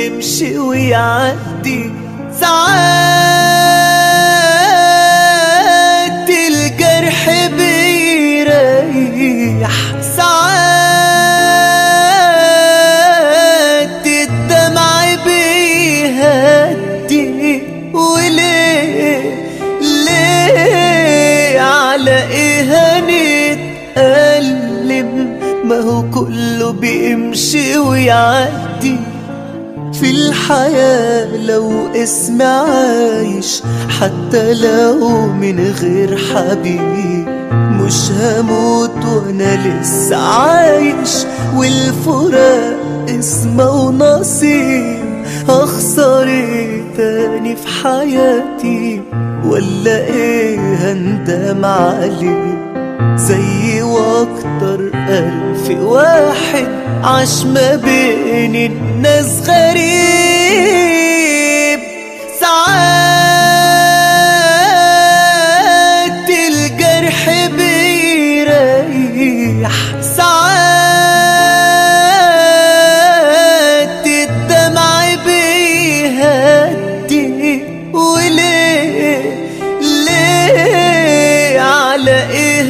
بيمشي ويعدي ساعات الجرح بيريح ساعات الدمع بيهدي وليه ليه على ايه هنتألم ما هو كله بيمشي ويعدي في الحياة لو اسم عايش حتى لو من غير حبيب مش هموت وانا لسه عايش والفراق اسمه ونصيب هخسر ايه تاني في حياتي ولا ايه هندم عليه زي واكتر ألف واحد عاش ما بين الناس غريب ساعات الجرح بيريح ساعات الدمع بيهدي وليه ليه على ايه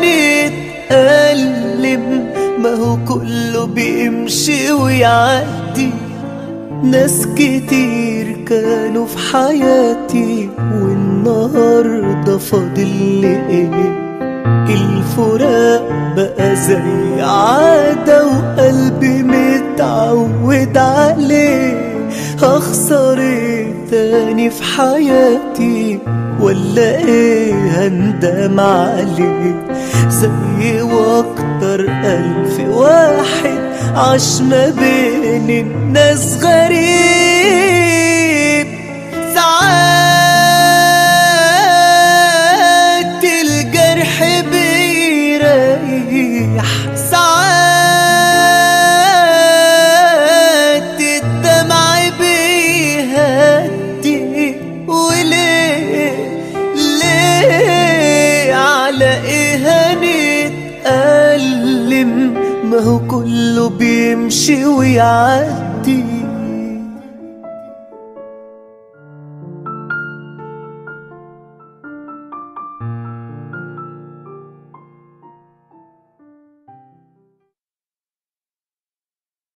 هنتألم ما هو كله بيمشي ويعدي ناس كتير كانوا في حياتي والنهاردة فاضل لي ايه الفراق بقى زي عادة وقلبي متعود عليه هخسر ايه تاني في حياتي ولا ايه هندم عليه زي واكتر الف واحد عاش ما بين الناس غريب ساعات الجرح بيريح ساعات الدمع بيهدي وليه ليه على ايه هنتألم ما هو كله بيمشي ويعدي